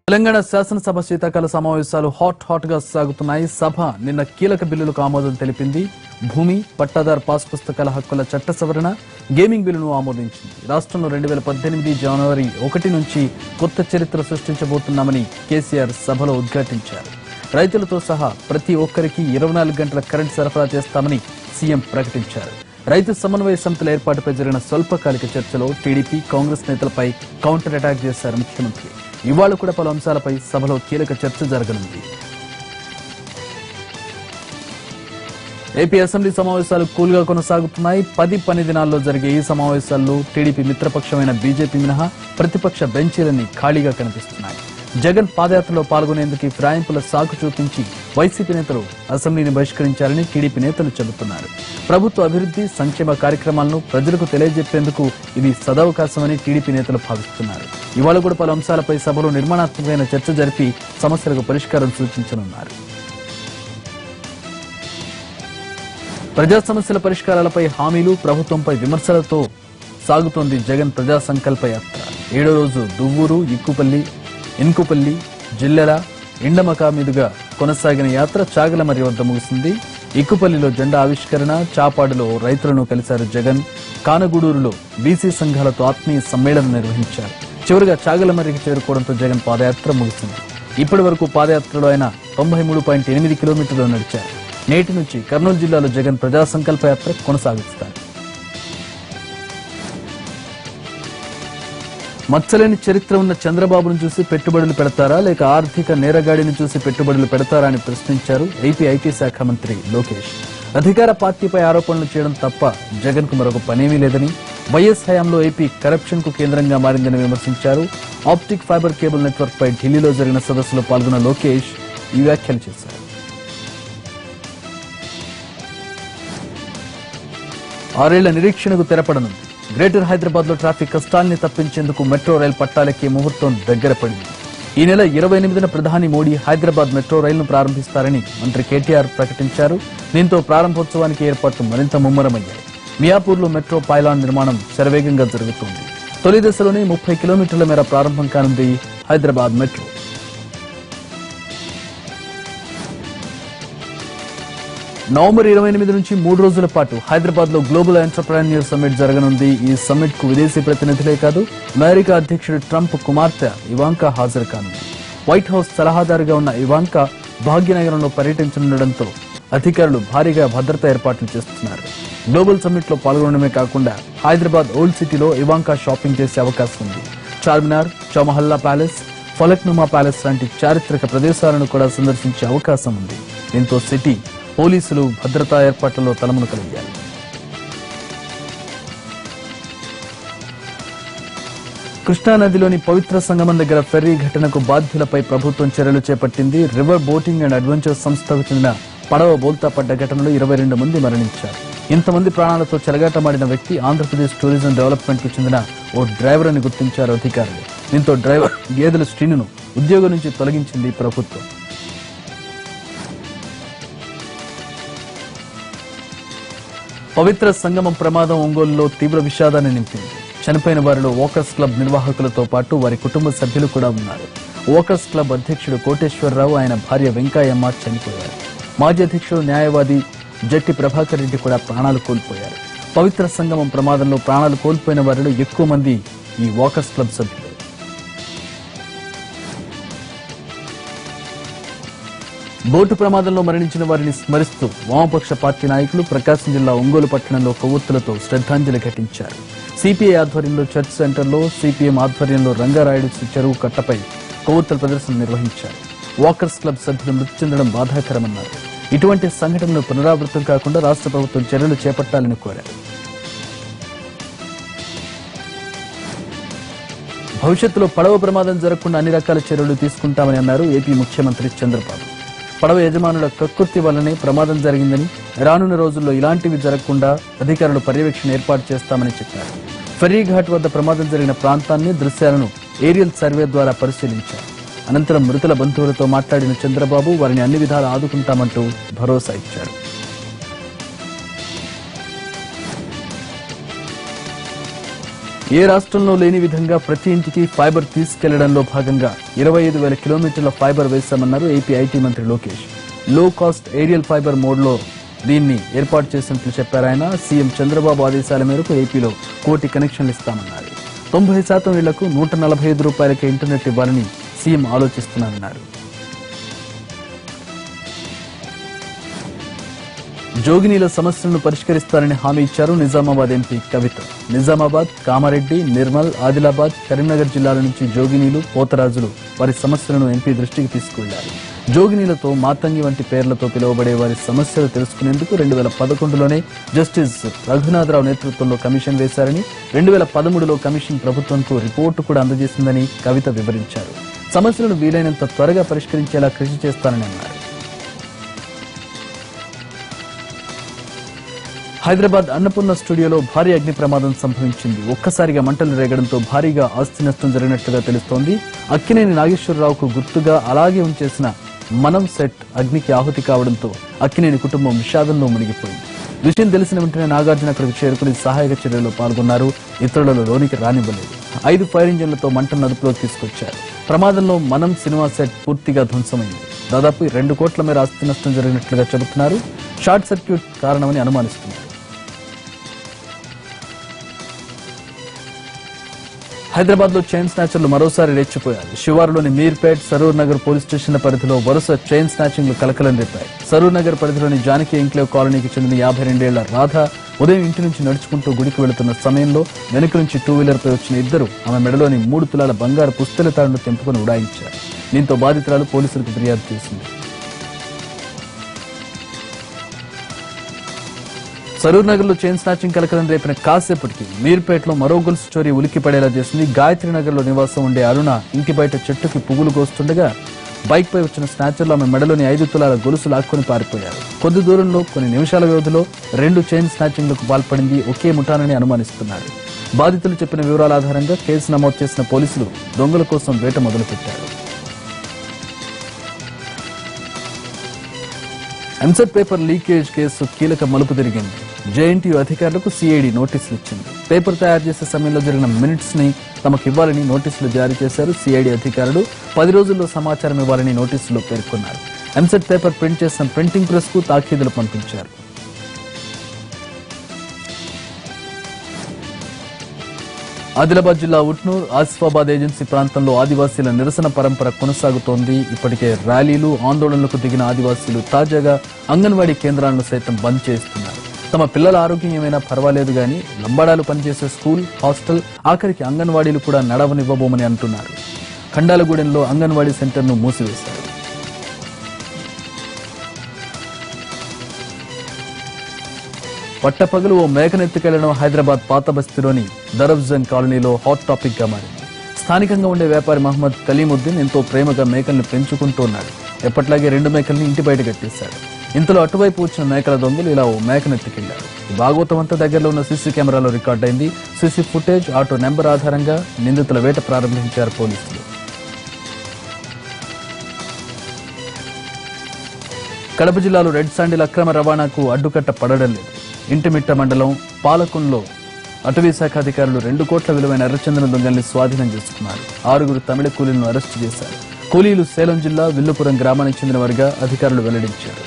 తెలంగాణ శాసనసభ శీతాకాల సమావేశాలు హాట్ హాట్ గా సాగుతున్నాయి సభ నిన్న కీలక బిల్లులకు ఆమోదం తెలిపింది భూమి పట్టాదార్ పాస్ పుస్తకాల హక్కుల చట్ట సవరణ గేమింగ్ బిల్లును ఆమోదించింది రాష్ట్రంలో రెండు వేల పద్దెనిమిది జనవరి ఒకటి నుంచి కొత్త చరిత్ర సృష్టించబోతున్నామని కేసీఆర్ సభలో ఉద్ఘాటించారు రైతులతో సహా ప్రతి ఒక్కరికి ఇరవై నాలుగు గంటల కరెంట్ సరఫరా చేస్తామని సీఎం ప్రకటించారు రైతు సమన్వయ సమితుల ఏర్పాటుపై జరిగిన స్వల్పకాలిక చర్చలో టీడీపీ కాంగ్రెస్ నేతలపై కౌంటర్ అటాక్ చేశారు ముఖ్యమంత్రి ఇవాళ కూడా పలు అంశాలపై సభలో కీలక చర్చ జరగనుంది ఏపీ అసెంబ్లీ సమావేశాలు కూల్గా కొనసాగుతున్నాయి పది పని దినాల్లో జరిగే ఈ సమావేశాల్లో టీడీపీ మిత్రపక్షమైన బీజేపీ మినహా ప్రతిపక్ష బెంచీలన్నీ ఖాళీగా కనిపిస్తున్నాయి జగన్ పాదయాత్రలో పాల్గొనేందుకు ఈ ఫిరాయింపుల సాకు చూపించి వైసీపీ నేతలు అసెంబ్లీని బహిష్కరించారని టీడీపీ నేతలు చెబుతున్నారు ప్రభుత్వ అభివృద్ధి సంక్షేమ కార్యక్రమాలను ప్రజలకు తెలియజెప్పేందుకు ఇది సదవకాశమని టీడీపీ నేతలు భావిస్తున్నారు ఇవాళ కూడా పలు అంశాలపై సభలో నిర్మాణాత్మకమైన చర్చ జరిపి సమస్యలకు పరిష్కారం సూచించనున్నారు ప్రజా సమస్యల పరిష్కారాలపై హామీలు ప్రభుత్వంపై విమర్శలతో సాగుతోంది జగన్ ప్రజా సంకల్ప యాత్ర ఏడో రోజు దువ్వూరు ఇక్కుపల్లి ఇన్కుపల్లి జిల్లెల ఇండమక మీదుగా కొనసాగిన యాత్ర చాగలమర్రి వద్ద ముగిసింది ఇక్కుపల్లిలో జెండా ఆవిష్కరణ చాపాడులో రైతులను కలిశారు జగన్ కానగూడూరులో బీసీ సంఘాలతో ఆత్మీయ సమ్మేళనం నిర్వహించారు చివరిగా చాగలమర్రికి చేరుకోవడంతో జగన్ పాదయాత్ర ముగిసింది ఇప్పటి వరకు పాదయాత్రలో ఆయన తొంభై మూడు పాయింట్ ఎనిమిది కిలోమీటర్లు నడిచారు నేటి నుంచి కర్నూలు జిల్లాలో జగన్ ప్రజా సంకల్ప యాత్ర కొనసాగిస్తారు మచ్చలేని చరిత్ర ఉన్న చంద్రబాబును చూసి పెట్టుబడులు పెడతారా లేక ఆర్థిక నేరగాడిని చూసి పెట్టుబడులు పెడతారా అని ప్రశ్నించారు ఏపీ ఐటీ శాఖ మంత్రి లోకేష్ అధికార పార్టీపై ఆరోపణలు చేయడం తప్ప జగన్ కు మరొక పనేమీ లేదని వైఎస్ హయాంలో ఏపీ కరప్షన్ కు కేంద్రంగా మారిందని విమర్శించారు ఆప్టిక్ ఫైబర్ కేబుల్ నెట్వర్క్ పై ఢిల్లీలో జరిగిన సదస్సులో పాల్గొన్న లోకేష్ ఈ వ్యాఖ్యలు చేశారు ఆరేళ్ల నిరీక్షణకు తెరపడనుంది గ్రేటర్ హైదరాబాద్ లో ట్రాఫిక్ కష్టాల్ని తప్పించేందుకు మెట్రో రైలు పట్టాలెక్కే ముహూర్తం దగ్గర పడింది ఈ నెల ఇరవై ఎనిమిదిన ప్రధాని మోడీ హైదరాబాద్ మెట్రో రైలును ప్రారంభిస్తారని మంత్రి కేటీఆర్ ప్రకటించారు దీంతో ప్రారంభోత్సవానికి ఏర్పాట్లు మరింత ముమ్మరమయ్యాయి మియాపూర్లో మెట్రో పైలాన్ నిర్మాణం శరవేగంగా జరుగుతోంది తొలి దశలోనే ముప్పై కిలోమీటర్ల మేర ప్రారంభం కానుంది హైదరాబాద్ మెట్రో నవంబర్ ఇరవై ఎనిమిది నుంచి మూడు రోజుల పాటు హైదరాబాద్ లో గ్లోబల్ ఎంటర్ప్రెన్యూర్ సమ్మిట్ జరగనుంది ఈ సమ్మిట్ కు విదేశీ ప్రతినిధులే కాదు అమెరికా అధ్యక్షుడు ట్రంప్ కుమార్తె ఇవాంకా హాజరు కానుంది వైట్ హౌస్ సలహాదారుగా ఉన్న ఇవాంకా భాగ్యనగరంలో పర్యటించనుండటంతో అధికారులు భారీగా భద్రతా ఏర్పాట్లు చేస్తున్నారు గ్లోబల్ సమ్మిట్ లో పాల్గొనడమే కాకుండా హైదరాబాద్ ఓల్డ్ సిటీలో ఇవాంకా షాపింగ్ చేసే అవకాశం ఉంది చార్మినార్ చౌమహల్లా ప్యాలెస్ ఫలక్నుమా ప్యాలెస్ లాంటి చారిత్రక ప్రదేశాలను కూడా సందర్శించే అవకాశం ఉంది దీంతో సిటీ పోలీసులు భద్రతా ఏర్పాట్లలో తలమునకలయ్యారు కృష్ణానదిలోని పవిత్ర సంగమం దగ్గర ఫెర్రీ ఘటనకు బాధ్యులపై ప్రభుత్వం చర్యలు చేపట్టింది రివర్ బోటింగ్ అండ్ అడ్వెంచర్ సంస్థకు చెందిన పడవ బోల్తా పడ్డ ఘటనలో ఇరవై రెండు మంది మరణించారు ఇంతమంది ప్రాణాలతో చెలగాటమాడిన వ్యక్తి ఆంధ్రప్రదేశ్ టూరిజం డెవలప్మెంట్ కు చెందిన ఓ డ్రైవర్ అని గుర్తించారు అధికారులు దీంతో డ్రైవర్ గేదెల శ్రీనును ఉద్యోగం నుంచి తొలగించింది ప్రభుత్వం పవిత్ర సంగమం ప్రమాదం ఒంగోలులో తీవ్ర విషాదాన్ని నింపింది చనిపోయిన వారిలో ఓకర్స్ క్లబ్ నిర్వాహకులతో పాటు వారి కుటుంబ సభ్యులు కూడా ఉన్నారు ఓకర్స్ క్లబ్ అధ్యక్షుడు కోటేశ్వరరావు ఆయన భార్య వెంకయ్యమ్మ చనిపోయారు మాజీ అధ్యక్షుడు న్యాయవాది జట్టి ప్రభాకర్ రెడ్డి కూడా ప్రాణాలు కోల్పోయారు పవిత్ర సంగమం ప్రమాదంలో ప్రాణాలు కోల్పోయిన వారిలో ఎక్కువ మంది ఈ ఓకర్స్ క్లబ్ సభ్యులు బోటు ప్రమాదంలో మరణించిన వారిని స్మరిస్తూ వామపక్ష పార్టీ నాయకులు ప్రకాశం జిల్లా ఒంగోలు పట్టణంలో కొవ్వొత్తులతో శ్రద్ధాంజలి ఘటించారు సిపిఐ ఆధ్వర్యంలో చర్చ్ సెంటర్లో సిపిఎం ఆధ్వర్యంలో రంగారాయుడు చెరువు కట్టపై కొవ్వొత్తుల ప్రదర్శన నిర్వహించారు వాకర్స్ క్లబ్ సభ్యులు మృతి చెందడం బాధాకరమన్నారు ఇటువంటి సంఘటనలు పునరావృతం కాకుండా రాష్ట్ర ప్రభుత్వం చర్యలు చేపట్టాలని కోరారు భవిష్యత్తులో పడవ ప్రమాదం జరగకుండా అన్ని రకాల చర్యలు తీసుకుంటామని అన్నారు ఏపీ ముఖ్యమంత్రి చంద్రబాబు పడవ యజమానుల కక్కుర్తి వల్లనే ప్రమాదం జరిగిందని రానున్న రోజుల్లో ఇలాంటివి జరగకుండా అధికారులు పర్యవేక్షణ ఏర్పాటు చేస్తామని చెప్పారు ఫెర్రీ ఘాట్ వద్ద ప్రమాదం జరిగిన ప్రాంతాన్ని దృశ్యాలను ఏరియల్ సర్వే ద్వారా పరిశీలించారు అనంతరం మృతుల బంధువులతో మాట్లాడిన చంద్రబాబు వారిని అన్ని విధాలు ఆదుకుంటామంటూ భరోసా ఇచ్చారు ఏ రాష్ట్రంలో లేని విధంగా ప్రతి ఇంటికి ఫైబర్ తీసుకెళ్లడంలో భాగంగా ఇరవై ఐదు వేల కిలోమీటర్ల ఫైబర్ వేశామన్నారు ఏపీ ఐటీ మంత్రి లోకేష్ లో కాస్ట్ ఏరియల్ ఫైబర్ మోడ్లో దీన్ని ఏర్పాటు చేసినట్లు చెప్పారు ఆయన సీఎం చంద్రబాబు ఆదేశాల మేరకు ఏపీలో కోటి కనెక్షన్లు ఇస్తామన్నారు తొంభై శాతం ఇళ్లకు నూట నలభై ఐదు రూపాయలకే ఇంటర్నెట్ ఇవ్వాలని సీఎం ఆలోచిస్తున్నారన్నారు జోగినీల సమస్యలను పరిష్కరిస్తారని హామీ ఇచ్చారు నిజామాబాద్ ఎంపీ కవిత నిజామాబాద్ కామారెడ్డి నిర్మల్ ఆదిలాబాద్ కరీంనగర్ జిల్లాల నుంచి జోగినీలు పోతరాజులు వారి సమస్యలను ఎంపీ దృష్టికి తీసుకువెళ్లారు జోగినీలతో మాతంగి వంటి పేర్లతో పిలువబడే వారి సమస్యలు తెలుసుకునేందుకు రెండు వేల పదకొండులోనే జస్టిస్ రఘునాథరావు నేతృత్వంలో కమిషన్ వేశారని రెండు వేల పదమూడులో కమిషన్ ప్రభుత్వంకు రిపోర్టు కూడా అందజేసిందని కవిత వివరించారు సమస్యలను వీలైనంత త్వరగా పరిష్కరించేలా కృషి చేస్తానని అన్నారు హైదరాబాద్ అన్నపూర్ణ స్టూడియోలో భారీ అగ్ని ప్రమాదం సంభవించింది ఒక్కసారిగా మంటలు రేగడంతో భారీగా ఆస్తి నష్టం జరిగినట్లుగా తెలుస్తోంది అక్కినేని నాగేశ్వరరావుకు గుర్తుగా అలాగే ఉంచేసిన మనం సెట్ అగ్నికి ఆహుతి కావడంతో అక్కినేని కుటుంబం విషాదంలో మునిగిపోయింది విషయం తెలిసిన వెంటనే నాగార్జున అక్కడికి చేరుకుని సహాయక చర్యల్లో పాల్గొన్నారు ఇతరులలో లోనికి రానివ్వలేదు ఐదు ఫైర్ ఇంజన్లతో మంటను అదుపులోకి తీసుకొచ్చారు ప్రమాదంలో మనం సినిమా సెట్ పూర్తిగా ధ్వంసమైంది దాదాపు రెండు కోట్ల మేర ఆస్తి నష్టం జరిగినట్లుగా చెబుతున్నారు షార్ట్ సర్క్యూట్ కారణమని అనుమానిస్తున్నారు హైదరాబాద్ లో చైన్ స్నాచర్లు మరోసారి రెచ్చిపోయారు శివారులోని మీర్పేట్ సరూర్ నగర్ పోలీస్ స్టేషన్ల పరిధిలో వరుస చైన్ స్నాచింగ్లు కలకలం రేపాయి సరూర్ నగర్ పరిధిలోని జానకి ఎంక్లేవ్ కాలనీకి చెందిన యాభై రెండేళ్ల రాధ ఉదయం ఇంటి నుంచి నడుచుకుంటూ గుడికి వెళుతున్న సమయంలో వెనుక నుంచి టూ వీలర్ పై వచ్చిన ఇద్దరు ఆమె మెడలోని మూడు తులాల బంగారు పుస్తల తాడును తెంపుకొని ఉడాయించారు దీంతో బాధితురాలు పోలీసులకు ఫిర్యాదు చేసింది సరూర్ నగర్ లో చైన్ స్నాచింగ్ కలకలం రేపిన కాసేపటికి మీర్పేటలో మరో గొలుసు చోరీ ఉలిక్కి పడేలా చేసింది గాయత్రి నగర్ లో నివాసం ఉండే అరుణ ఇంటి బయట చెట్టుకి పువ్వులు కోస్తుండగా బైక్ పై వచ్చిన స్నాచర్లు ఆమె మెడలోని ఐదు తులాల గొలుసు లాక్కొని పారిపోయారు కొద్ది దూరంలో కొన్ని నిమిషాల వ్యవధిలో రెండు చైన్ స్నాచింగ్లకు పాల్పడింది ఒకే ముఠానని అనుమానిస్తున్నారు బాధితులు చెప్పిన వివరాల ఆధారంగా కేసు నమోదు చేసిన పోలీసులు దొంగల కోసం వేట మొదలుపెట్టారు ఎంసెట్ పేపర్ లీకేజ్ కేసు కీలక మలుపు తిరిగింది జేఎన్టీయూ అధికారులకు సిఐడి నోటీసులు ఇచ్చింది పేపర్ తయారు చేసే సమయంలో జరిగిన మినిట్స్ ని తమకు ఇవ్వాలని నోటీసులు జారీ చేశారు సిఐడి అధికారులు పది రోజుల్లో సమాచారం ఇవ్వాలని నోటీసులో పేర్కొన్నారు ఎంసెట్ పేపర్ ప్రింట్ చేసిన ప్రింటింగ్ ప్రెస్ కు తాకీదులు పంపించారు ఆదిలాబాద్ జిల్లా ఉట్నూర్ ఆసిఫాబాద్ ఏజెన్సీ ప్రాంతంలో ఆదివాసీల నిరసన పరంపర కొనసాగుతోంది ఇప్పటికే ర్యాలీలు ఆందోళనలకు దిగిన ఆదివాసీలు తాజాగా అంగన్వాడీ కేంద్రాలను సైతం బంద్ చేస్తున్నారు తమ పిల్లల ఆరోగ్యం ఏమైనా పర్వాలేదు గాని లంబాడాలు పనిచేసే స్కూల్ హాస్టల్ ఆఖరికి అంగన్వాడీలు కూడా నడవనివ్వబోమని అంటున్నారు ఖండాలగూడెంలో అంగన్వాడీ సెంటర్ను మూసివేశారు పట్టపగలు ఓ మేకనెత్తుకెళ్లడం హైదరాబాద్ పాత బస్తీలోని దరఫ్జన్ కాలనీలో హాట్ టాపిక్ గా మారింది స్థానికంగా ఉండే వ్యాపారి మహమ్మద్ కలీముద్దీన్ ఎంతో ప్రేమగా మేకల్ని పెంచుకుంటూ ఉన్నాడు ఎప్పట్లాగే రెండు మేకల్ని ఇంటి బయట కట్టేశాడు ఇంతలో అటువైపు వచ్చిన మేకల దొంగలు ఇలా ఓ మేకనెత్తుకెళ్లారు ఈ భాగవతం అంతా దగ్గరలో ఉన్న సీసీ కెమెరాలో రికార్డ్ అయింది సీసీ ఫుటేజ్ ఆటో నెంబర్ ఆధారంగా నిందితుల వేట ప్రారంభించారు పోలీసులు కడప జిల్లాలో రెడ్ శాండిల్ అక్రమ రవాణాకు అడ్డుకట్ట పడడం లేదు ఇంటిమిట్ట మండలం పాలకుంలో అటవీ శాఖ అధికారులు రెండు కోట్ల విలువైన ఎర్రచందనం దొంగల్ని స్వాధీనం చేసుకున్నారు ఆరుగురు తమిళ కూలీలను అరెస్టు చేశారు కూలీలు సేలం జిల్లా విల్లుపురం గ్రామానికి చెందిన వారిగా అధికారులు వెల్లడించారు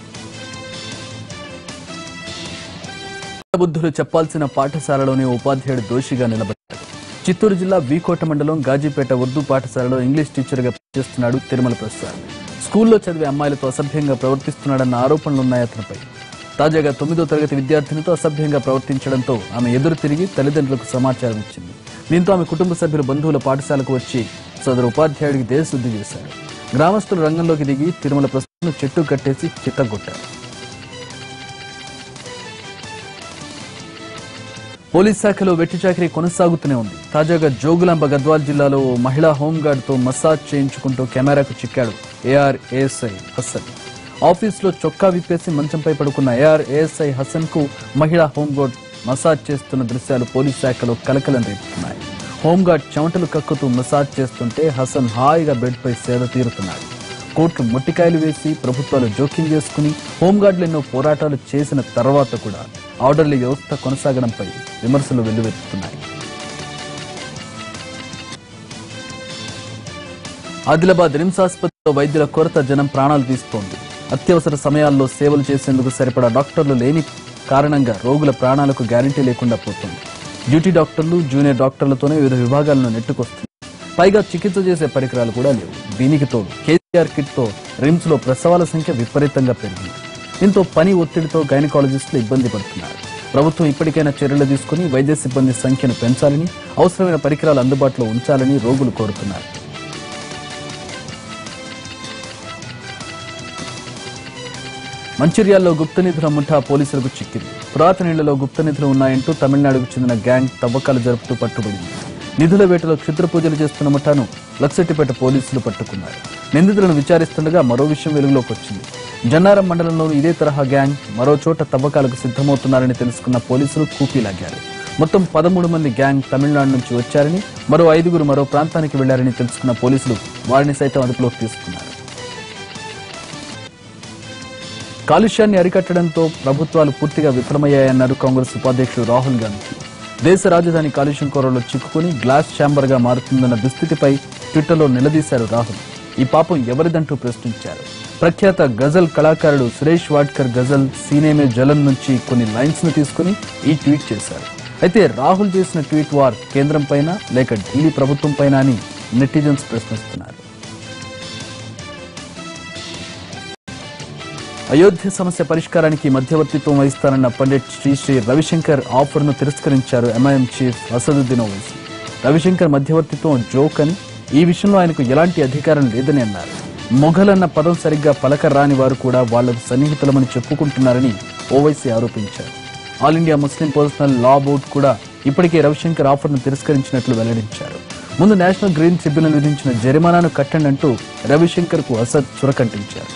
బుద్ధులు చెప్పాల్సిన పాఠశాలలోని ఉపాధ్యాయుడు దోషిగా నిలబడ్డాడు చిత్తూరు జిల్లా వీకోట మండలం గాజీపేట ఉర్దూ పాఠశాలలో ఇంగ్లీష్ టీచర్గా పనిచేస్తున్నాడు తిరుమల ప్రసాద్ స్కూల్లో చదివే అమ్మాయిలతో అసభ్యంగా ప్రవర్తిస్తున్నాడన్న ఆరోపణలున్నాయి అతనిపై తాజాగా తొమ్మిదో తరగతి విద్యార్థినితో అసభ్యంగా ప్రవర్తించడంతో ఆమె ఎదురు తిరిగి తల్లిదండ్రులకు సమాచారం ఇచ్చింది దీంతో ఆమె కుటుంబ సభ్యులు బంధువుల పాఠశాలకు వచ్చి సదరు ఉపాధ్యాయుడికి దేశశుద్ధి చేశారు గ్రామస్తులు రంగంలోకి దిగి తిరుమల ప్రసాద్ను చెట్టు కట్టేసి చిత్తగొట్టారు పోలీస్ శాఖలో వెట్టి చాకరీ కొనసాగుతూనే ఉంది తాజాగా జోగులాంబ గద్వాల్ జిల్లాలో ఓ మహిళా హోంగార్డ్ తో మసాజ్ చేయించుకుంటూ కెమెరాకు చిక్కాడు ఏఆర్ ఏఎస్ఐ హసన్ ఆఫీస్లో చొక్కా విప్పేసి మంచంపై పడుకున్న ఏఆర్ ఏఎస్ఐ హసన్ కు మహిళా హోంగార్డ్ మసాజ్ చేస్తున్న దృశ్యాలు పోలీస్ శాఖలో కలకలం రేపుతున్నాయి హోంగార్డ్ చెమటలు కక్కుతూ మసాజ్ చేస్తుంటే హసన్ హాయిగా బెడ్ పై సేద తీరుతున్నాడు కోర్టు మొట్టికాయలు వేసి ప్రభుత్వాలు జోక్యం చేసుకుని హోంగార్డులు ఎన్నో పోరాటాలు చేసిన తర్వాత కూడా ఆర్డర్ల వ్యవస్థ కొనసాగడంపై విమర్శలు వెల్లువెత్తుతున్నాయి ఆదిలాబాద్ రిమ్స్ ఆసుపత్రిలో వైద్యుల కొరత జనం ప్రాణాలు తీస్తోంది అత్యవసర సమయాల్లో సేవలు చేసేందుకు సరిపడా డాక్టర్లు లేని కారణంగా రోగుల ప్రాణాలకు గ్యారంటీ లేకుండా పోతుంది డ్యూటీ డాక్టర్లు జూనియర్ డాక్టర్లతోనే వివిధ విభాగాలను నెట్టుకొస్తుంది పైగా చికిత్స చేసే పరికరాలు కూడా లేవు దీనికి తోడు కేసీఆర్ కిట్ తో రిమ్స్ లో ప్రసవాల సంఖ్య విపరీతంగా పెరిగింది దీంతో పని ఒత్తిడితో గైనకాలజిస్టులు ఇబ్బంది పడుతున్నారు ప్రభుత్వం ఇప్పటికైనా చర్యలు తీసుకుని వైద్య సిబ్బంది సంఖ్యను పెంచాలని అవసరమైన పరికరాలు అందుబాటులో ఉంచాలని రోగులు కోరుతున్నారు మంచిర్యాలలో గుప్త నిధుల ముఠా పోలీసులకు చిక్కింది పురాతన ఇళ్లలో గుప్త నిధులు ఉన్నాయంటూ తమిళనాడుకు చెందిన గ్యాంగ్ తవ్వకాలు జరుపుతూ పట్టుబడింది నిధుల వేటలో క్షుద్ర పూజలు చేస్తున్న ముఠాను లక్సెట్టిపేట పోలీసులు పట్టుకున్నారు నిందితులను విచారిస్తుండగా మరో విషయం వెలుగులోకి వచ్చింది జన్నారం మండలంలోని ఇదే తరహా గ్యాంగ్ మరో చోట తవ్వకాలకు సిద్ధమవుతున్నారని తెలుసుకున్న పోలీసులు కూపీలాగారు మొత్తం పదమూడు మంది గ్యాంగ్ తమిళనాడు నుంచి వచ్చారని మరో ఐదుగురు మరో ప్రాంతానికి వెళ్లారని తెలుసుకున్న పోలీసులు వారిని సైతం అదుపులోకి తీసుకున్నారు కాలుష్యాన్ని అరికట్టడంతో ప్రభుత్వాలు పూర్తిగా విఫలమయ్యాయన్నారు కాంగ్రెస్ ఉపాధ్యక్షుడు రాహుల్ గాంధీ దేశ రాజధాని కాలుష్యం కోరలో చిక్కుకుని గ్లాస్ ఛాంబర్ గా మారుతుందన్న దుస్థితిపై ట్విట్టర్లో నిలదీశారు రాహుల్ ఈ పాపం ఎవరిదంటూ ప్రశ్నించారు ప్రఖ్యాత గజల్ కళాకారుడు సురేష్ వాడ్కర్ గజల్ సీనేమే జలం నుంచి కొన్ని లైన్స్ ను తీసుకుని ఈ ట్వీట్ చేశారు అయితే రాహుల్ చేసిన ట్వీట్ వార్ కేంద్రం పైన లేక ఢిల్లీ ప్రభుత్వం పైన అని నెటిజన్స్ ప్రశ్నిస్తున్నారు అయోధ్య సమస్య పరిష్కారానికి మధ్యవర్తిత్వం వహిస్తానన్న పండిట్ శ్రీ శ్రీ రవిశంకర్ ఆఫర్ ను తిరస్కరించారు ఎంఐఎం చీఫ్ అసదుద్దీన్ ఓవైసీ రవిశంకర్ మధ్యవర్తిత్వం జోక్ అని ఈ విషయంలో ఆయనకు ఎలాంటి అధికారం లేదని అన్నారు మొఘల్ అన్న పదం సరిగ్గా పలక రాని వారు కూడా వాళ్లకు సన్నిహితులమని చెప్పుకుంటున్నారని ఓవైసీ ఆరోపించారు all India Muslim personal law board కూడా ఇప్పటికే రవిశంకర్ ఆఫర్ ను తిరస్కరించినట్లు వెల్లడించారు ముందు నేషనల్ గ్రీన్ ట్రిబ్యునల్ విధించిన జరిమానాను కట్టండి అంటూ రవిశంకర్ కు అసద్ చురకంటించారు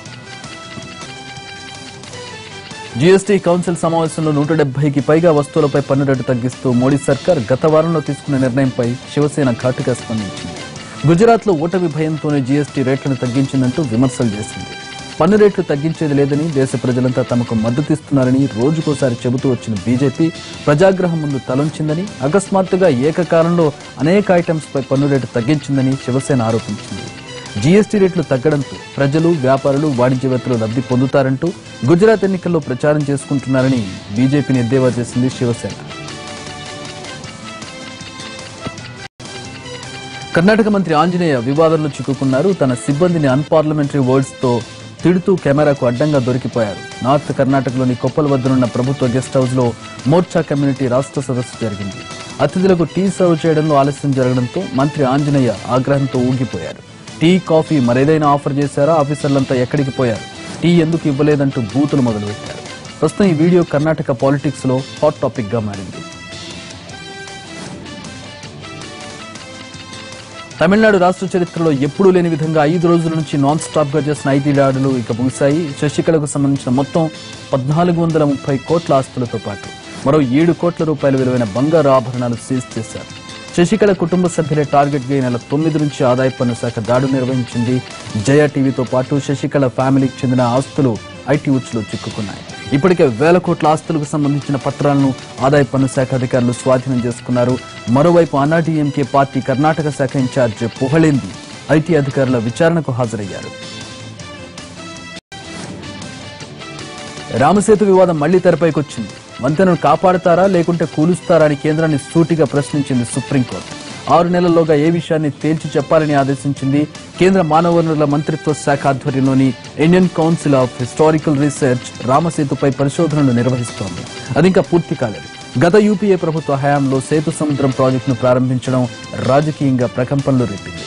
జీఎస్టీ కౌన్సిల్ సమావేశంలో నూట డెబ్బైకి పైగా వస్తువులపై పన్ను రేటు తగ్గిస్తూ మోడీ సర్కార్ గత వారంలో తీసుకున్న నిర్ణయంపై శివసేన ఘాటుగా స్పందించింది గుజరాత్ లో ఓటమి భయంతోనే జీఎస్టీ రేట్లను తగ్గించిందంటూ విమర్శలు చేసింది పన్ను రేట్లు తగ్గించేది లేదని దేశ ప్రజలంతా తమకు మద్దతిస్తున్నారని రోజుకోసారి చెబుతూ వచ్చిన బీజేపీ ప్రజాగ్రహం ముందు తలొంచిందని అకస్మాత్తుగా ఏకకాలంలో అనేక ఐటమ్స్ పై పన్ను రేటు తగ్గించిందని శివసేన ఆరోపించింది జీఎస్టీ రేట్లు తగ్గడంతో ప్రజలు వ్యాపారులు వాణిజ్యవేత్తలు లబ్ధి పొందుతారంటూ గుజరాత్ ఎన్నికల్లో ప్రచారం చేసుకుంటున్నారని బీజేపీని ఎద్దేవా చేసింది శివసేన కర్ణాటక మంత్రి ఆంజనేయ వివాదంలో చిక్కుకున్నారు తన సిబ్బందిని అన్పార్లమెంటరీ వర్డ్స్ తో తిడుతూ కెమెరాకు అడ్డంగా దొరికిపోయారు నార్త్ కర్ణాటకలోని కొప్పల వద్దనున్న ప్రభుత్వ గెస్ట్ హౌస్ లో మోర్చా కమ్యూనిటీ రాష్ట్ర సదస్సు జరిగింది అతిథులకు టీ సర్వ్ చేయడంలో ఆలస్యం జరగడంతో మంత్రి ఆంజనేయ ఆగ్రహంతో ఊగిపోయారు టీ కాఫీ మరేదైనా ఆఫర్ చేశారా ఆఫీసర్లంతా ఎక్కడికి పోయారు టీ ఎందుకు ఇవ్వలేదంటూ బూతులు మొదలుపెట్టారు ప్రస్తుతం ఈ వీడియో కర్ణాటక పాలిటిక్స్ లో హాట్ టాపిక్ గా మారింది తమిళనాడు రాష్ట్ర చరిత్రలో ఎప్పుడూ లేని విధంగా ఐదు రోజుల నుంచి నాన్ స్టాప్ గా చేసిన ఐటీ దాడులు ఇక ముగిశాయి శశికళకు సంబంధించిన మొత్తం పద్నాలుగు వందల ముప్పై కోట్ల ఆస్తులతో పాటు మరో ఏడు కోట్ల రూపాయల విలువైన బంగారు ఆభరణాలు సీజ్ చేశారు శశికళ కుటుంబ సభ్యులే టార్గెట్ గా ఈ నెల తొమ్మిది నుంచి ఆదాయ పన్ను శాఖ దాడు నిర్వహించింది జయ టీవీతో పాటు శశికళ ఫ్యామిలీకి చెందిన ఆస్తులు ఐటీ ఉచ్చులో చిక్కుకున్నాయి ఇప్పటికే వేల కోట్ల ఆస్తులకు సంబంధించిన పత్రాలను ఆదాయ పన్ను శాఖ అధికారులు స్వాధీనం చేసుకున్నారు మరోవైపు అన్నాడీఎంకే పార్టీ కర్ణాటక శాఖ ఇన్ఛార్జ్ పుహళేంది ఐటీ అధికారుల విచారణకు హాజరయ్యారు రామసేతు వివాదం మళ్లీ తెరపైకి వచ్చింది వంతెనను కాపాడతారా లేకుంటే కూలుస్తారా అని కేంద్రాన్ని సూటిగా ప్రశ్నించింది సుప్రీంకోర్టు ఆరు నెలల్లోగా ఏ విషయాన్ని తేల్చి చెప్పాలని ఆదేశించింది కేంద్ర మానవ వనరుల మంత్రిత్వ శాఖ ఆధ్వర్యంలోని Indian council of historical research రామసేతుపై పరిశోధనలు నిర్వహిస్తోంది అది ఇంకా పూర్తి కాలేదు గత యూపీఏ ప్రభుత్వ హయాంలో సేతు సముద్రం ప్రాజెక్టును ప్రారంభించడం రాజకీయంగా ప్రకంపనలు రేపింది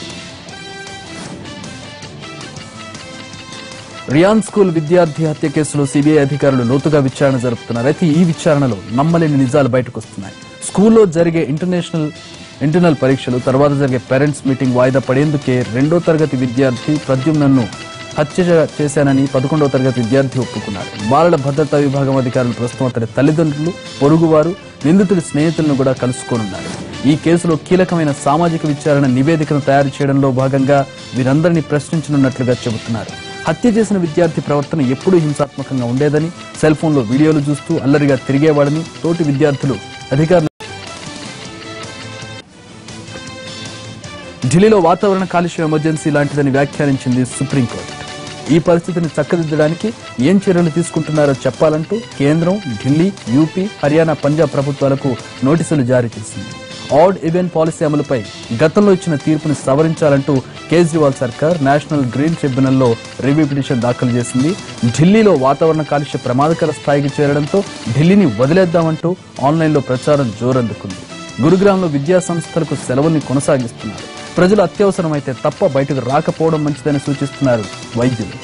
రియాన్ స్కూల్ విద్యార్థి హత్య కేసులో సిబిఐ అధికారులు లోతుగా విచారణ జరుపుతున్నారు అయితే ఈ విచారణలో నమ్మలేని నిజాలు బయటకు వస్తున్నాయి స్కూల్లో జరిగే ఇంటర్నేషనల్ ఇంటర్నల్ పరీక్షలు తర్వాత జరిగే పేరెంట్స్ మీటింగ్ వాయిదా పడేందుకే రెండో తరగతి విద్యార్థి ప్రద్యుమ్నన్ను హత్య చే- చేశానని పదకొండవ తరగతి విద్యార్థి ఒప్పుకున్నారు బాలల భద్రతా విభాగం అధికారులు ప్రస్తుతం అతని తల్లిదండ్రులు పొరుగువారు నిందితుడి స్నేహితులను కూడా కలుసుకోనున్నారు ఈ కేసులో కీలకమైన సామాజిక విచారణ నివేదికను తయారు చేయడంలో భాగంగా వీరందరినీ ప్రశ్నించనున్నట్లుగా చెబుతున్నారు హత్య చేసిన విద్యార్థి ప్రవర్తన ఎప్పుడూ హింసాత్మకంగా ఉండేదని సెల్ ఫోన్లో వీడియోలు చూస్తూ అల్లరిగా తిరిగేవాడని తోటి విద్యార్థులు అధికారులు ఢిల్లీలో వాతావరణ కాలుష్యం ఎమర్జెన్సీ లాంటిదని వ్యాఖ్యానించింది సుప్రీంకోర్టు ఈ పరిస్థితిని చక్కదిద్దడానికి ఏం చర్యలు తీసుకుంటున్నారో చెప్పాలంటూ కేంద్రం ఢిల్లీ యూపీ హర్యానా పంజాబ్ ప్రభుత్వాలకు నోటీసులు జారీ చేసింది ఆడ్ ఈవెన్ పాలసీ అమలుపై గతంలో ఇచ్చిన తీర్పుని సవరించాలంటూ కేజ్రీవాల్ సర్కార్ నేషనల్ గ్రీన్ ట్రిబ్యునల్లో రివ్యూ పిటిషన్ దాఖలు చేసింది ఢిల్లీలో వాతావరణ కాలుష్య ప్రమాదకర స్థాయికి చేరడంతో ఢిల్లీని వదిలేద్దామంటూ ఆన్లైన్లో ప్రచారం జోరందుకుంది గురుగ్రామ్లో విద్యా సంస్థలకు సెలవుల్ని కొనసాగిస్తున్నారు ప్రజలు అత్యవసరమైతే తప్ప బయటకు రాకపోవడం మంచిదని సూచిస్తున్నారు వైద్యులు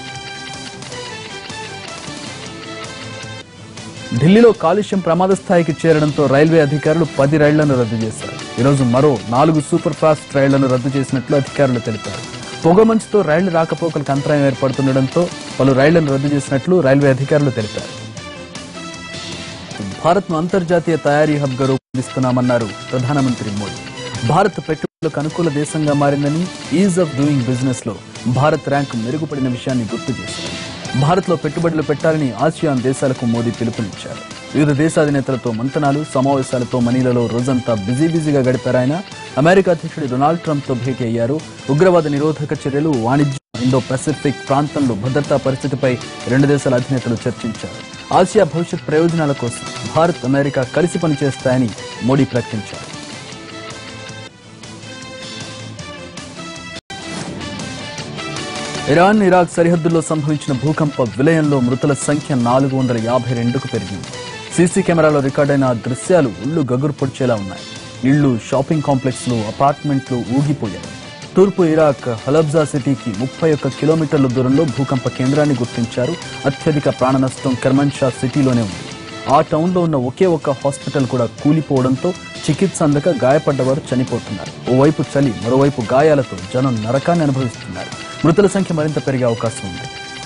ఢిల్లీలో కాలుష్యం ప్రమాద స్థాయికి చేరడంతో రైల్వే అధికారులు పది రైళ్లను రద్దు చేశారు ఈరోజు మరో నాలుగు సూపర్ ఫాస్ట్ రైళ్లను రద్దు చేసినట్లు అధికారులు తెలిపారు పొగమంచుతో రైళ్లు రాకపోకలకు అంతరాయం ఏర్పడుతుండటంతో పలు రైళ్లను రద్దు చేసినట్లు రైల్వే అధికారులు తెలిపారు భారత్ ను అంతర్జాతీయ తయారీ హబ్ గా రూపొందిస్తున్నామన్నారు ప్రధానమంత్రి మోడీ భారత్ పెట్టుబడులకు అనుకూల దేశంగా మారిందని ఈజ్ ఆఫ్ డూయింగ్ బిజినెస్ లో భారత్ ర్యాంకు మెరుగుపడిన విషయాన్ని గుర్తు చేశారు భారత్ లో పెట్టుబడులు పెట్టాలని ఆసియాన్ దేశాలకు మోదీ పిలుపునిచ్చారు వివిధ దేశాధినేతలతో మంతనాలు సమావేశాలతో మనీలలో రోజంతా బిజీ బిజీగా గడిపారాయన అమెరికా అధ్యక్షుడు డొనాల్డ్ ట్రంప్ తో భేటీ అయ్యారు ఉగ్రవాద నిరోధక చర్యలు వాణిజ్యం ఇండో పసిఫిక్ ప్రాంతంలో భద్రతా పరిస్థితిపై రెండు దేశాల అధినేతలు చర్చించారు ఆసియా భవిష్యత్ ప్రయోజనాల కోసం భారత్ అమెరికా కలిసి పనిచేస్తాయని మోడీ ప్రకటించారు ఇరాన్ ఇరాక్ సరిహద్దుల్లో సంభవించిన భూకంప విలయంలో మృతుల సంఖ్య నాలుగు వందల యాభై రెండుకు పెరిగింది సీసీ కెమెరాలో రికార్డైన ఆ దృశ్యాలు ఉళ్ళు గగురు పొడిచేలా ఉన్నాయి ఇళ్లు షాపింగ్ కాంప్లెక్స్లు అపార్ట్మెంట్లు ఊగిపోయాయి తూర్పు ఇరాక్ హలబ్జా సిటీకి ముప్పై ఒక్క కిలోమీటర్ల దూరంలో భూకంప కేంద్రాన్ని గుర్తించారు అత్యధిక ప్రాణ నష్టం కర్మన్షా సిటీలోనే ఉంది ఆ టౌన్లో ఉన్న ఒకే ఒక్క హాస్పిటల్ కూడా కూలిపోవడంతో చికిత్స అందక గాయపడ్డవారు చనిపోతున్నారు ఓవైపు చలి మరోవైపు గాయాలతో జనం నరకాన్ని అనుభవిస్తున్నారు మృతుల సంఖ్య మరింత పెరిగే అవకాశం ఉంది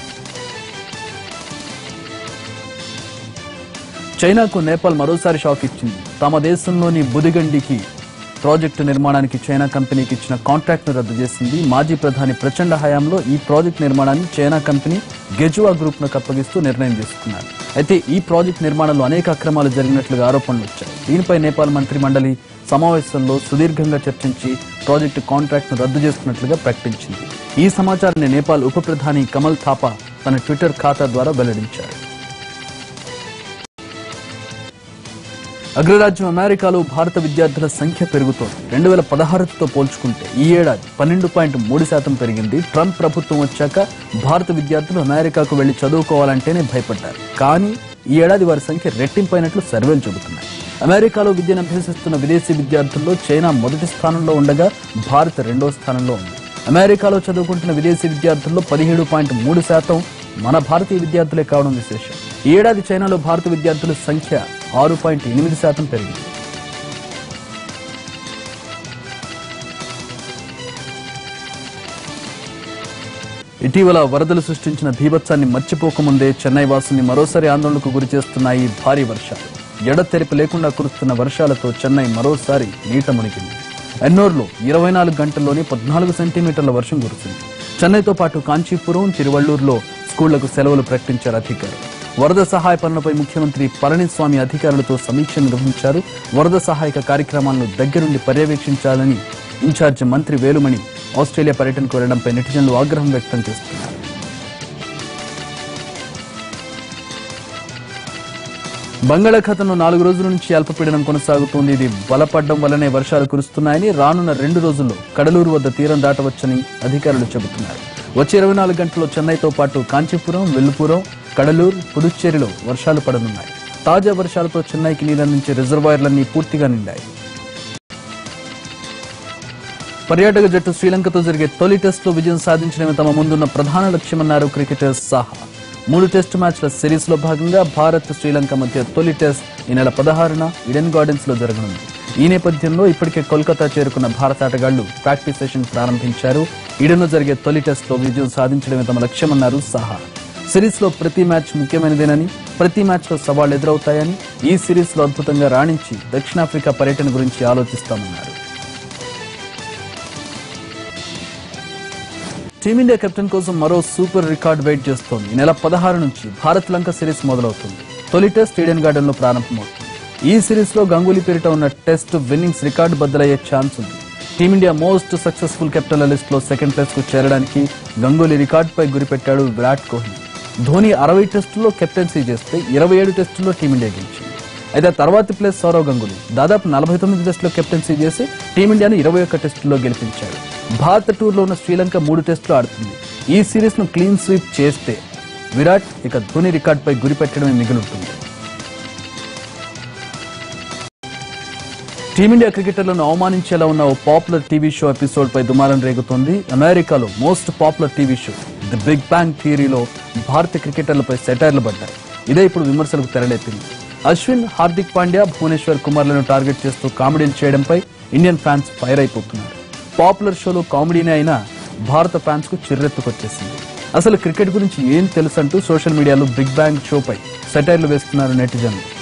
చైనాకు నేపాల్ మరోసారి షాక్ ఇచ్చింది తమ దేశంలోని బుదిగండికి ప్రాజెక్టు నిర్మాణానికి చైనా కంపెనీకి ఇచ్చిన కాంట్రాక్ట్ ను రద్దు చేసింది మాజీ ప్రధాని ప్రచండ హయాంలో ఈ ప్రాజెక్ట్ నిర్మాణాన్ని చైనా కంపెనీ గెజువా గ్రూప్ ను అప్పగిస్తూ నిర్ణయం తీసుకున్నారు అయితే ఈ ప్రాజెక్ట్ నిర్మాణంలో అనేక అక్రమాలు జరిగినట్లుగా ఆరోపణలు వచ్చాయి దీనిపై నేపాల్ మంత్రి మండలి సమావేశంలో సుదీర్ఘంగా చర్చించి ప్రాజెక్టు కాంట్రాక్ట్ ను రద్దు చేస్తున్నట్లుగా ప్రకటించింది ఈ సమాచారాన్ని నేపాల్ ఉప ప్రధాని కమల్ థాపా తన ట్విట్టర్ ఖాతా ద్వారా వెల్లడించారు అగ్రరాజ్యం అమెరికాలో భారత విద్యార్థుల సంఖ్య పెరుగుతోంది రెండు వేల పదహారుతో పోల్చుకుంటే ఈ ఏడాది పన్నెండు పాయింట్ మూడు శాతం పెరిగింది ట్రంప్ ప్రభుత్వం వచ్చాక భారత విద్యార్థులు అమెరికాకు వెళ్లి చదువుకోవాలంటేనే భయపడ్డారు కానీ ఈ ఏడాది వారి సంఖ్య రెట్టింపైనట్లు సర్వేలు చెబుతున్నాయి అమెరికాలో విద్యను అభ్యసిస్తున్న విదేశీ విద్యార్థుల్లో చైనా మొదటి స్థానంలో ఉండగా భారత్ రెండో స్థానంలో ఉంది అమెరికాలో చదువుకుంటున్న విదేశీ విద్యార్థుల్లో పదిహేడు పాయింట్ మూడు శాతం మన భారతీయ విద్యార్థులే కావడం విశేషం ఈ ఏడాది చైనాలో భారత విద్యార్థుల సంఖ్య ఆరు పాయింట్ ఎనిమిది శాతం పెరిగింది ఇటీవల వరదలు సృష్టించిన భీభత్సాన్ని మర్చిపోకముందే చెన్నై వాసుల్ని మరోసారి ఆందోళనకు గురి చేస్తున్నాయి భారీ వర్షాలు ఎడతెరిపి లేకుండా కురుస్తున్న వర్షాలతో చెన్నై మరోసారి నీట మునిగింది ఎన్నోర్లో ఇరవై నాలుగు గంటల్లోనే పద్నాలుగు సెంటీమీటర్ల వర్షం కురిసింది చెన్నైతో పాటు కాంచీపురం తిరువళ్లూరులో స్కూళ్లకు సెలవులు ప్రకటించారు అధికారులు వరద సహాయ పనులపై ముఖ్యమంత్రి పళనిస్వామి అధికారులతో సమీక్ష నిర్వహించారు వరద సహాయక కార్యక్రమాలను దగ్గరుండి పర్యవేక్షించాలని ఇన్ఛార్జ్ మంత్రి వేలుమణి ఆస్ట్రేలియా పర్యటనకు వెళ్లడంపై నెటిజన్లు ఆగ్రహం వ్యక్తం చేస్తున్నారు బంగాళాఖాతంలో నాలుగు రోజుల నుంచి అల్పపీడనం కొనసాగుతోంది ఇది బలపడడం వల్లనే వర్షాలు కురుస్తున్నాయని రానున్న రెండు రోజుల్లో కడలూరు వద్ద తీరం దాటవచ్చని అధికారులు చెబుతున్నారు వచ్చే ఇరవై నాలుగు గంటల్లో చెన్నైతో పాటు కాంచీపురం వెల్లుపురం కడలూరు పుదుచ్చేరిలో వర్షాలు పడనున్నాయి తాజా వర్షాలతో చెన్నైకి నీరందించే రిజర్వాయర్లన్నీ పూర్తిగా నిండాయి పర్యాటక జట్టు శ్రీలంకతో జరిగే తొలి టెస్టులో విజయం సాధించడమే తమ ముందున్న ప్రధాన లక్ష్యమన్నారు క్రికెటర్ సాహా మూడు టెస్టు మ్యాచ్ల సిరీస్ లో భాగంగా భారత్ శ్రీలంక మధ్య తొలి టెస్ట్ ఈ నెల పదహారున ఇడెన్ గార్డెన్స్ లో జరగనుంది ఈ నేపథ్యంలో ఇప్పటికే కోల్కతా చేరుకున్న భారత ఆటగాళ్లు ప్రాక్టీస్ సెషన్ ప్రారంభించారు ఈడెన్లో జరిగే తొలి టెస్ట్ లో విజయం సాధించడమే తమ లక్ష్యమన్నారు సాహా సిరీస్ లో ప్రతి మ్యాచ్ ముఖ్యమైనదేనని ప్రతి మ్యాచ్ లో సవాళ్లు ఎదురవుతాయని ఈ సిరీస్ లో అద్భుతంగా రాణించి దక్షిణాఫ్రికా పర్యటన గురించి ఆలోచిస్తామన్నారు టీమిండియా కెప్టెన్ కోసం మరో సూపర్ రికార్డ్ వెయిట్ చేస్తోంది ఈ నెల పదహారు నుంచి భారత్ లంక సిరీస్ మొదలవుతుంది తొలి టెస్ట్ ఈడెన్ గార్డెన్ లో ప్రారంభమవుతుంది ఈ సిరీస్ లో గంగూలీ పేరిట ఉన్న టెస్ట్ విన్నింగ్స్ రికార్డు బద్దలయ్యే ఛాన్స్ ఉంది టీమిండియా మోస్ట్ సక్సెస్ఫుల్ కెప్టెన్ల లిస్ట్ లో సెకండ్ ప్లేస్ కు చేరడానికి గంగూలీ రికార్డుపై గురిపెట్టాడు విరాట్ కోహ్లీ ధోని అరవై టెస్టుల్లో కెప్టెన్సీ చేస్తే ఇరవై ఏడు టెస్టుల్లో టీమిండియా గెలిచింది అయితే తర్వాతి ప్లేస్ సౌరవ్ గంగూలీ దాదాపు నలభై తొమ్మిది టెస్టులో కెప్టెన్సీ చేసి టీమిండియాను ఇరవై ఒక్క టెస్టుల్లో గెలిపించాడు భారత టూర్లో ఉన్న శ్రీలంక మూడు టెస్టులు ఆడుతుంది ఈ సిరీస్ ను క్లీన్ స్వీప్ చేస్తే విరాట్ ఇక ధోని రికార్డుపై గురిపెట్టడమే మిగులుంటుంది టీమిండియా క్రికెటర్లను అవమానించేలా ఉన్న ఓ పాపులర్ టీవీ షో ఎపిసోడ్ పై దుమారం రేగుతోంది అమెరికాలో most popular TV show the big bang థియరీలో భారత క్రికెటర్లపై సెటైర్లు పడ్డాయి ఇదే ఇప్పుడు విమర్శలకు తెరలేపింది అశ్విన్ హార్దిక్ పాండ్యా భువనేశ్వర్ కుమార్లను టార్గెట్ చేస్తూ కామెడీలు చేయడంపై ఇండియన్ ఫ్యాన్స్ ఫైర్ అయిపోతున్నారు పాపులర్ షోలో కామెడీనే అయినా భారత ఫ్యాన్స్ కు చిర్రెత్తుకొచ్చేసింది అసలు క్రికెట్ గురించి ఏం తెలుసంటూ సోషల్ మీడియాలో బిగ్ బ్యాంగ్ షోపై సెటైర్లు వేస్తున్నారు నెటిజన్లు